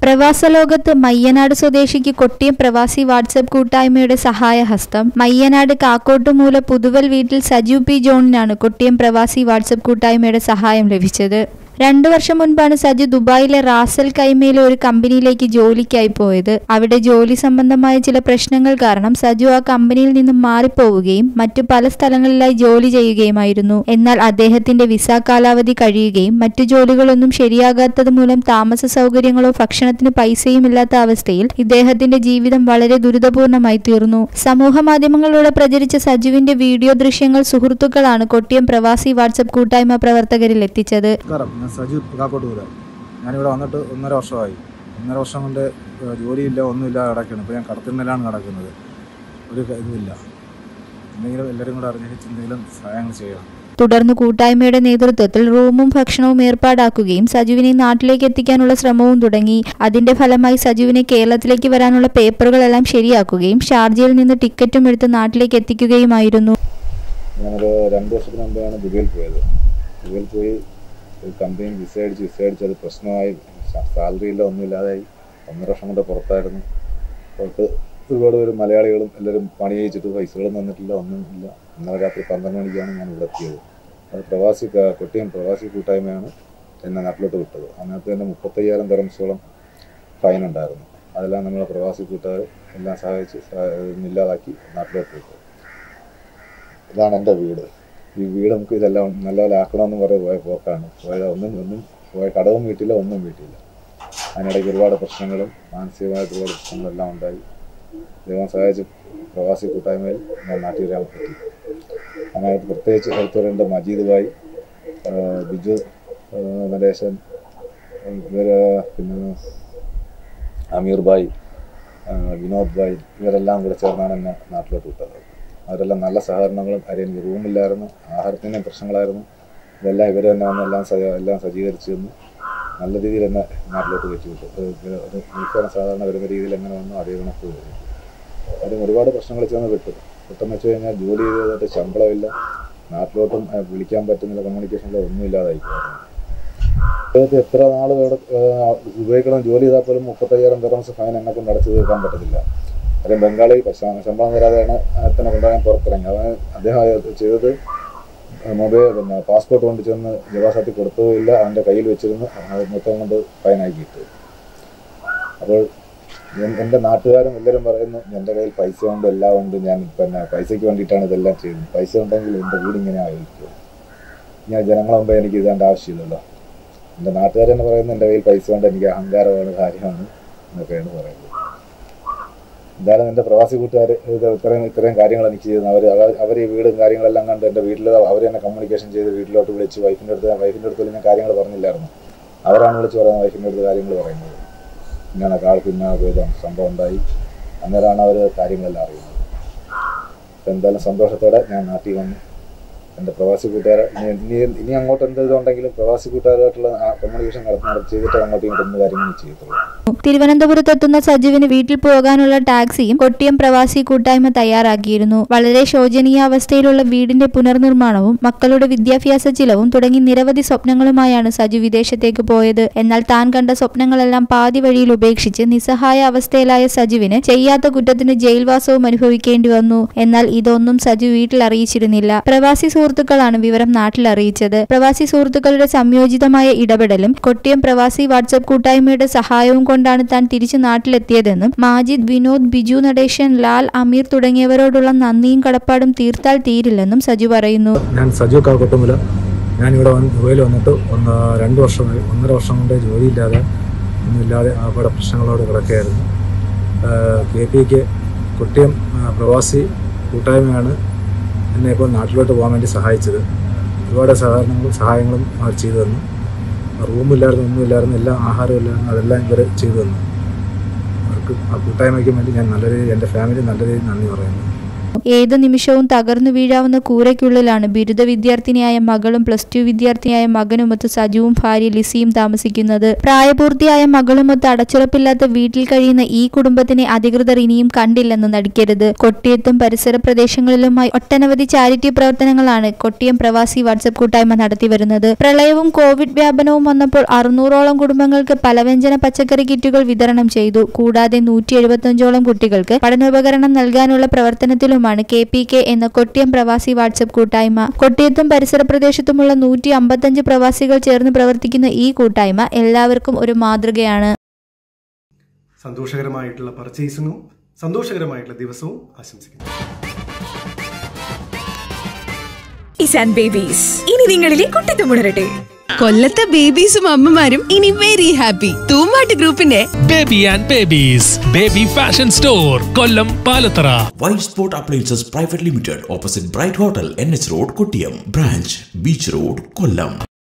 പ്രവാസലോകത്ത് മയ്യനാട് സ്വദേശിക്ക് കൊട്ടിയം പ്രവാസി വാട്സപ്പ് കൂട്ടായ്മയുടെ സഹായഹസ്തം മയ്യനാട് കാക്കോട്ടുമൂല പുതുവൽ വീട്ടിൽ സജു പി ജോണിനാണ് കൊട്ടിയം പ്രവാസി വാട്സപ്പ് കൂട്ടായ്മയുടെ സഹായം ലഭിച്ചത് രണ്ടു വർഷം മുൻപാണ് സജു ദുബായിലെ റാസൽ കൈമയിലെ ഒരു കമ്പനിയിലേക്ക് ജോലിക്കായി പോയത് അവിടെ ജോലി സംബന്ധമായ ചില പ്രശ്നങ്ങൾ കാരണം സജു ആ കമ്പനിയിൽ നിന്നും മാറിപ്പോവുകയും മറ്റു പല സ്ഥലങ്ങളിലായി ജോലി ചെയ്യുകയുമായിരുന്നു എന്നാൽ അദ്ദേഹത്തിന്റെ വിസ കാലാവധി കഴിയുകയും മറ്റു ജോലികളൊന്നും ശരിയാകാത്തത് മൂലം താമസ സൗകര്യങ്ങളോ ഭക്ഷണത്തിന് പൈസയും ഇല്ലാത്ത അവസ്ഥയിൽ ഇദ്ദേഹത്തിന്റെ ജീവിതം വളരെ ദുരിതപൂർണമായി തീർന്നു സമൂഹ മാധ്യമങ്ങളിലൂടെ പ്രചരിച്ച സജുവിന്റെ വീഡിയോ ദൃശ്യങ്ങൾ സുഹൃത്തുക്കളാണ് കൊട്ടിയം പ്രവാസി വാട്സപ്പ് കൂട്ടായ്മ പ്രവർത്തകരിൽ എത്തിച്ചത് നമസ്കാരം ഞാൻ സജു കാക്കോട്ടുപുര ഞാനിവിടെ വന്നിട്ട് ഒന്നര വർഷമായി ഒന്നര വർഷം കൊണ്ട് ഏഹ്, ജോലിയില്ല ഒന്നുമില്ല കിടക്കുകയാണ് ഇപ്പോൾ ഞാൻ കടത്തിണ്ണലാണ് കിടക്കുന്നത് ഒരു ക- ഇതുമില്ല എന്തെങ്കിലും എല്ലാവരും കൂടെ അറിഞ്ഞ് എന്തെങ്കിലും സഹായങ്ങൾ ചെയ്യണം തുടർന്ന് കൂട്ടായ്മയുടെ നേതൃത്വത്തിൽ റൂമും ഭക്ഷണവും ഏർപ്പാടാക്കുകയും സജുവിനെ നാട്ടിലേക്ക് എത്തിക്കാനുള്ള ശ്രമവും തുടങ്ങി അതിന്റെ ഫലമായി സജുവിനെ കേരളത്തിലേക്ക് വരാനുള്ള പേപ്പറുകളെല്ലാം ശരിയാക്കുകയും ഷാർജയിൽ നിന്ന് ടിക്കറ്റും എടുത്ത് നാട്ടിലേക്ക് എത്തിക്കുകയുമായിരുന്നു ഞാനൊരു രണ്ട് വർഷത്തിന് മുമ്പാണ് ദുബൈയിൽ പോയത് ദുബൈയിൽ പോയി ഒരു കമ്പനി വിസ അടിച്ച് വിസ അടിച്ച് അത് പ്രശ്നമായി സാലറി ഇല്ല ഒന്നുമില്ലാതായി ഒന്നര വർഷം കൊണ്ട് പുറത്തായിരുന്നു പുറത്ത് ഒരുപാട് പേര് മലയാളികളും എല്ലാവരും പണി ചെയ്യിച്ചിട്ട് പൈസകളും തന്നിട്ടില്ല ഒന്നുമില്ല ഇന്നലെ രാത്രി പന്ത്രണ്ട് മണിക്കാണ് ഞാൻ ഇവിടെ എത്തിയത് അത് പ്രവാസി ക- കൊട്ടിയം പ്രവാസി കൂട്ടായ്മയാണ് എന്നെ നാട്ടിലോട്ട് വിട്ടത് അതിനകത്ത് തന്നെ മുപ്പത്തയ്യായിരം തെറംസോളം ഫൈൻ ഉണ്ടായിരുന്നു അതെല്ലാം നമ്മളെ പ്രവാസി കൂട്ടുകാർ എല്ലാം സഹായിച്ച് സഹാ- ഇല്ലാതാക്കി നാട്ടിലോട്ട് വിട്ടു ഇതാണ് എൻ്റെ വീട് ഈ വീട് നമുക്ക് ഇതെല്ലാം നല്ലപോലെ ആക്കണമെന്ന് പറഞ്ഞ് പോയ പോക്കാണ് പോയത് ഒന്നും ഒന്നും പോയ കടവും വീട്ടില്ല ഒന്നും വീട്ടില്ല അതിനിടയ്ക്ക് ഒരുപാട് പ്രശ്നങ്ങളും മാനസികമായിട്ട് ഒരുപാട് പ്രശ്നങ്ങളെല്ലാം ഉണ്ടായി ദൈവം സഹായിച്ച് പ്രവാസി കൂട്ടായ്മയിൽ ഞാൻ നാട്ടിൽ വരാൻ പറ്റി അതിനകത്ത് പ്രത്യേകിച്ച് എടുത്തു പറയേണ്ട മജീദ് ഭായി ആ, ബിജു ആ, നടേശൻ ഇവർ പിന്നെ അമീർ ഭായ് ആ, വിനോദ് ഭായ് ഇവരെല്ലാം കൂടെ ചേർന്നാണ് എന്നെ നാട്ടിലോട്ട് വിട്ടത് അവരെല്ലാം നല്ല സഹകരണങ്ങളും കാര്യം എനിക്ക് റൂമില്ലായിരുന്നു ആഹാരത്തിൻ്റെ പ്രശ്നങ്ങളായിരുന്നു ഇതെല്ലാം ഇവർ തന്നെ വന്ന് എല്ലാം സജ- എല്ലാം സജ്ജീകരിച്ച് തന്നു നല്ല രീതിയിൽ എന്നെ നാട്ടിലോട്ട് കയറ്റി വിട്ടു ഒരു ഒരു വീട്ടുകാരൻ സാധാരണ വരുന്ന രീതിയിൽ എങ്ങനെ വന്നു അതേ കണക്ക് വരും കാര്യം ഒരുപാട് പ്രശ്നങ്ങൾ ചെന്ന് വിട്ടു പെട്ടെന്ന് വെച്ച് കഴിഞ്ഞാൽ ജോലി ചെയ്തതായിട്ട് ശമ്പളമില്ല നാട്ടിലോട്ടും ആ, വിളിക്കാൻ പറ്റുന്നില്ല കമ്മ്യൂണിക്കേഷനിലോ ഒന്നും ഇല്ലാതായി അദ്ദേഹത്തെ എത്ര നാൾ ഇവിടെ ഉപയോഗിക്കണം ജോലി ചെയ്താൽ പോലും മുപ്പത്തയ്യായിരം പെർമസ് ഫൈൻ എന്നെ കൊണ്ട് അടച്ചു തീർക്കാൻ പറ്റത്തില്ല കാര്യം ബംഗാളി ശ- ശമ്പളം തരാതെയാണ് തന്നെ കൊണ്ടുപോകാൻ പുറത്തിറങ്ങി അവൻ അദ്ദേഹം ചെയ്തത് മൊബൈൽ പിന്നെ പാസ്പോർട്ട് കൊണ്ട് ചെന്ന് ജവാസാത്തി കൊടുത്തതുമില്ല അവൻ്റെ കയ്യിൽ വെച്ചിരുന്ന് അത് മൊത്തം കൊണ്ട് ഫൈനാക്കിയിട്ട് അപ്പോൾ എൻ- എൻ്റെ നാട്ടുകാരും എല്ലാവരും പറയുന്നു എൻ്റെ കയ്യിൽ പൈസ ഉണ്ട് എല്ലാം ഉണ്ട് ഞാൻ പിന്നെ പൈസയ്ക്ക് വേണ്ടിയിട്ടാണ് ഇതെല്ലാം ചെയ്യുന്നത് പൈസ ഉണ്ടെങ്കിൽ എൻ്റെ വീട് ഇങ്ങനെ ആയിരിക്കും ഞാൻ ജനങ്ങളെ മുമ്പേ എനിക്ക് ഇതേണ്ട ആവശ്യമില്ലല്ലോ എൻ്റെ നാട്ടുകാർ തന്നെ പറയുന്നത് എൻ്റെ കയ്യിൽ പൈസ കൊണ്ട് എനിക്ക് അഹങ്കാരമാണ് കാര്യമാണ് എന്നൊക്കെയാണ് പറയുന്നത് എന്തായാലും എൻ്റെ പ്രവാസി കൂട്ടുകാർ ഇത് ഇത്രയും ഇത്രയും കാര്യങ്ങൾ എനിക്ക് ചെയ്യുന്നു അവർ അവർ ഈ വീടും കാര്യങ്ങളെല്ലാം കണ്ട് എൻ്റെ വീട്ടിൽ അവർ തന്നെ കമ്മ്യൂണിക്കേഷൻ ചെയ്ത് വീട്ടിലോട്ട് വിളിച്ച് വൈഫിൻ്റെ അടുത്ത് വൈഫിൻ്റെ അടുത്ത് ഞാൻ കാര്യങ്ങൾ പറഞ്ഞില്ലായിരുന്നു അവരാണ് വിളിച്ച് പറയുന്നത് വൈഫിൻ്റെ അടുത്ത് കാര്യങ്ങൾ പറയുന്നത് ഇങ്ങനെ ആൾക്ക് ഇന്ന ഇത് സംഭവം ഉണ്ടായി അന്നേരമാണ് അവർ കാര്യങ്ങളെല്ലാം അറിയുന്നത് അപ്പോൾ എന്തായാലും സന്തോഷത്തോടെ ഞാൻ നാട്ടിൽ വന്നു എൻ്റെ പ്രവാസി കൂട്ടുകാരെ ഇനി ഇനി ഇനി അങ്ങോട്ട് എന്ത് ഇതുണ്ടെങ്കിലും പ്രവാസി കൂട്ടുകാരുമായിട്ടുള്ള കമ്മ്യൂണിക്കേഷൻ നടത്തി നടത്തി ചെയ്തിട്ട് അങ്ങോട്ടും ഇങ്ങോട്ടും എന്ത് കാര്യങ്ങളും ചെയ്യത്തുള്ളൂ തിരുവനന്തപുരത്തെത്തുന്ന സജുവിന് വീട്ടിൽ പോകാനുള്ള ടാക്സിയും കൊട്ടിയം പ്രവാസി കൂട്ടായ്മ തയ്യാറാക്കിയിരുന്നു വളരെ ശോചനീയ അവസ്ഥയിലുള്ള വീടിന്റെ പുനർനിർമ്മാണവും മക്കളുടെ വിദ്യാഭ്യാസ ചിലവും തുടങ്ങി നിരവധി സ്വപ്നങ്ങളുമായാണ് സജു വിദേശത്തേക്ക് പോയത് എന്നാൽ താൻ കണ്ട സ്വപ്നങ്ങളെല്ലാം പാതി വഴിയിൽ ഉപേക്ഷിച്ച് നിസ്സഹായ അവസ്ഥയിലായ സജുവിന് ചെയ്യാത്ത കുറ്റത്തിന് ജയിൽവാസവും അനുഭവിക്കേണ്ടി വന്നു എന്നാൽ ഇതൊന്നും സജു വീട്ടിൽ അറിയിച്ചിരുന്നില്ല പ്രവാസി സുഹൃത്തുക്കളാണ് വിവരം നാട്ടിൽ അറിയിച്ചത് പ്രവാസി സുഹൃത്തുക്കളുടെ സംയോജിതമായ ഇടപെടലും കൊട്ടിയം പ്രവാസി വാട്സപ്പ് കൂട്ടായ്മയുടെ സഹായവും കൊണ്ടാണ് താൻ തിരിച്ചു നാട്ടിലെത്തിയതെന്നും മാജിദ് വിനോദ് ബിജു നടേശൻ ലാൽ അമീർ തുടങ്ങിയവരോടുള്ള നന്ദിയും കടപ്പാടും തീർത്താൽ തീരില്ലെന്നും സജു പറയുന്നു ഞാൻ സജു കാക്കട്ടുമുല ഞാനിവിടെ വന്ന് ദുബൈയിൽ വന്നിട്ട് ഒന്ന് രണ്ട് വർഷമായി ഒന്നര വർഷം കൊണ്ട് ജോലിയില്ലാതെ ഒന്നുമില്ലാതെ അവിടെ പ്രശ്നങ്ങളോട് കിടക്കുകയായിരുന്നു കെ പിക്ക് കുട്ടിയം ആ, പ്രവാസി കൂട്ടായ്മയാണ് എന്നെ ഇപ്പോൾ നാട്ടിലോട്ട് പോകാൻ വേണ്ടി സഹായിച്ചത് ഒരുപാട് സഹകരണങ്ങളും സഹായങ്ങളും അവർ ചെയ്തു തന്നു റൂമില്ലായിരുന്നു ഒന്നുമില്ലായിരുന്നു എല്ലാം ആഹാരവും ഇല്ലായിരുന്നു അതെല്ലാം ഇവർ ചെയ്തു തന്നു അവർക്ക് ആ കൂട്ടായ്മയ്ക്ക് വേണ്ടി ഞാൻ നല്ല രീതിയിൽ എൻ്റെ ഫാമിലി നല്ല രീതിയിൽ നന്ദി പറയുന്നു ഏത് നിമിഷവും തകർന്നു വീഴാവുന്ന കൂരയ്ക്കുള്ളിലാണ് ബിരുദ വിദ്യാർത്ഥിനിയായ മകളും പ്ലസ് ടു വിദ്യാർത്ഥിനിയായ മകനുമൊത്ത് സജുവും ഭാര്യ ലിസിയും താമസിക്കുന്നത് പ്രായപൂർത്തിയായ മകളുമൊത്ത് അടച്ചുറപ്പില്ലാത്ത വീട്ടിൽ കഴിയുന്ന ഈ കുടുംബത്തിനെ അധികൃതർ ഇനിയും കണ്ടില്ലെന്ന് നടിക്കരുത് കൊട്ടിയത്തും പരിസര പ്രദേശങ്ങളിലുമായി ഒട്ടനവധി ചാരിറ്റി പ്രവർത്തനങ്ങളാണ് കൊട്ടിയം പ്രവാസി വാട്സപ്പ് കൂട്ടായ്മ നടത്തി വരുന്നത് പ്രളയവും കോവിഡ് വ്യാപനവും വന്നപ്പോൾ അറുന്നൂറോളം കുടുംബങ്ങൾക്ക് പലവ്യഞ്ജന പച്ചക്കറി കിറ്റുകൾ വിതരണം ചെയ്തു കൂടാതെ നൂറ്റി എഴുപത്തഞ്ചോളം കുട്ടികൾക്ക് പഠനോപകരണം നൽകാനുള്ള പ്രവർത്തനത്തിലുമാണ് കെ പി കെ എന്ന കൊട്ടിയം പ്രവാസി വാട്സപ്പ് കൂട്ടായ്മ കൊട്ടിയത്തും പരിസര പ്രദേശത്തുമുള്ള നൂറ്റി അമ്പത്തഞ്ച് പ്രവാസികൾ ചേർന്ന് പ്രവർത്തിക്കുന്ന ഈ കൂട്ടായ്മ എല്ലാവർക്കും ഒരു മാതൃകയാണ് സന്തോഷകരമായിട്ടുള്ള പർച്ചേസിങ്ങും സന്തോഷകരമായിട്ടുള്ള ദിവസവും ആശംസിക്കുന്നു ഇസാൻ ബേബീസ് ഇനി നിങ്ങളിലെ കുട്ടിത്തം ഉണരട്ടെ കൊല്ലത്തെ ബേബീസും അമ്മമാരും ഇനി വെരി ഹാപ്പി തൂമ്പാട്ട് ഗ്രൂപ്പിന്റെ baby and babies baby fashion store Kollam Palathara white sport appliances private limited opposite bright hotel N H road Kottiyam branch beach road Kollam